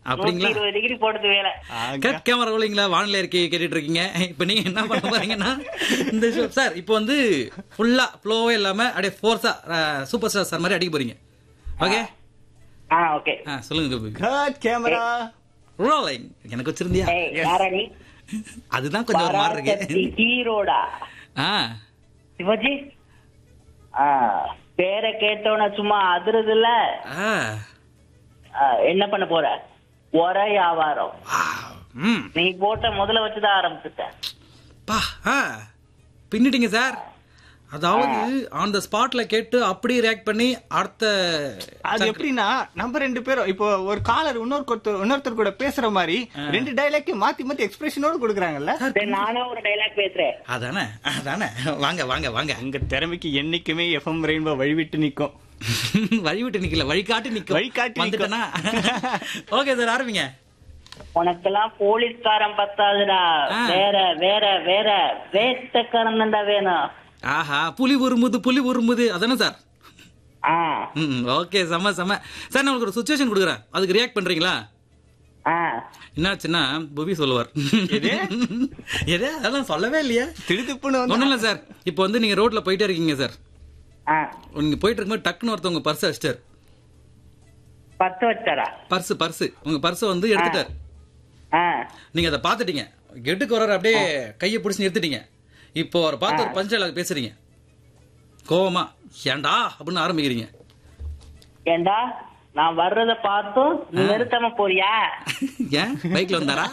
அப்படிங்களா? நூத்தி இருபது டிகிரி போடுது வேலை கட் கேமரா ரோலிங்ல வானிலை இருக்கை கேட்டுட்டு இருக்கீங்க இப்போ நீங்க என்ன பண்ண போறீங்கன்னா இந்த ஷோ சார் இப்போ வந்து ஃபுல்லா ஃப்ளோவே இல்லாம அப்படியே ஃபோர்ஸா சூப்பர் ஸ்டார் சார் மாதிரி அடிக்க போறீங்க ஓகே ஆ ஓகே ஆ சொல்லுங்க கோபி கட் கேமரா ரோலிங் எனக்கு வச்சிருந்தியா ஏய் யாரா நீ அதுதான் கொஞ்சம் ஒரு மாதிரி பராசக்தி இருக்கு ஹீரோடா ஆ சிவாஜி ஆ பேரை கேட்டோன்னு சும்மா அதிருதுல ஆ ஆ, என்ன பண்ண போற ஒர வியாபாரம் ம் நீ போட்ட முதல்ல வச்சுதான் ஆரம்பிச்சுட்டேன் பா ஆ பின்னிட்டீங்க சார் அதாவது ஆன் த ஸ்பாட்ல கேட்டு அப்படியே ரியாக்ட் பண்ணி அடுத்த அது எப்படின்னா நம்ம ரெண்டு பேரும் இப்போ ஒரு காலர் இன்னொருத்தர் இன்னொருத்தர் கூட பேசுற மாதிரி ரெண்டு டைலாக் மாத்தி மாத்தி எக்ஸ்பிரஷனோட கொடுக்குறாங்கல்ல சரி நானும் ஒரு டைலாக் பேசுறேன் அதானே அதானே வாங்க வாங்க வாங்க உங்க திறமைக்கு என்னைக்குமே எஃப்எம் ரெயின்போ வழிவிட்டு நிக்கும் வழி விட்டு நிக்கல வழிகாட்டி நிக்க வழிகாட்டி நிக்கும். வந்துட்டேனா ஓகே சார் ஆரம்பிங்க உனக்கெல்லாம் போலீஸ்காரன் பத்தாதுடா ஆ. வேற வேற வேற வேட்டக்காரன் தான்டா வேணும் ஆஹா புலி உருமுது புலி உருமுது அதானே சார் ஆ ம் ஓகே செம்ம செம்ம சார் நான் உங்களுக்கு ஒரு சுச்சுவேஷன் கொடுக்குறேன் அதுக்கு ரியாக்ட் பண்றீங்களா ஆ என்னாச்சுன்னா புவி சொல்லுவார் எதே அதெல்லாம் சொல்லவே இல்லையா திடுதுப்புன்னு வந்து ஒண்ணும் இல்ல சார் இப்போ வந்து நீங்க ரோட்ல போயிட்டே இருக்கீங்க சார் ஆ நீங்க போயிட்டு இருக்கும்போது டக்குன்னு ஒருத்தவங்க பர்ஸ் அடிச்சிட்டார் பத்து வச்சாரா பர்ஸ் பர்ஸ் உங்க பர்ஸை வந்து எடுத்துட்டார் ஆ நீங்க அதை பார்த்துட்டீங்க கெட்டுக்கு வர்றாரு அப்படியே கையை பிடிச்சி நிறுத்திட்டீங்க இப்போ அவரை பார்த்து ஒரு பஞ்சால பேசுறீங்க கோவமா ஏன்டா அப்படின்னு ஆரம்பிக்கிறீங்க ஏண்டா நான் வர்றத பார்த்தும் நீ நிறுத்தாம போறியா ஏன் பைக்ல வந்தாரா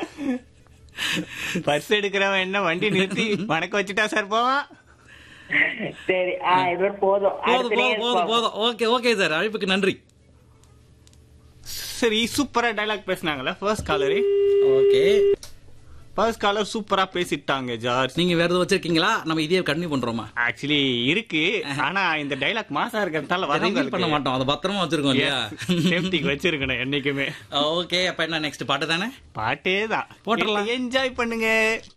பர்ஸ் எடுக்கிறவன் என்ன வண்டி நிறுத்தி வணக்கம் வச்சுட்டா சார் போவான் சரி ஆ இது போதும் போதும் அடுத்த போதும் நேரம் போதும் பார்ப்போம். போதும் ஓகே ஓகே சார் அழைப்புக்கு நன்றி சரி சூப்பரா டைலாக் பேசுனாங்கல்ல first caller okay first caller சூப்பரா பேசிட்டாங்க ஜார்ஜ் நீங்க வேற எதுவும் வச்சிருக்கீங்களா நம்ம இதே கண்டினியூ பண்றோமா ஆக்சுவலி இருக்கு ஆனா இந்த டைலாக் மாசா இருக்கிறதால ரிவீல் பண்ண வரவங்களுக்கு மாட்டோம் அதை பத்திரமா வச்சிருக்கோம் இல்லையா சேஃப்டிக்கு வச்சிருக்கணும் என்னைக்குமே ஓகே அப்ப என்ன நெக்ஸ்ட் பாட்டு தானே பாட்டே தான் போட்டுடலாம். என்ஜாய் பண்ணுங்க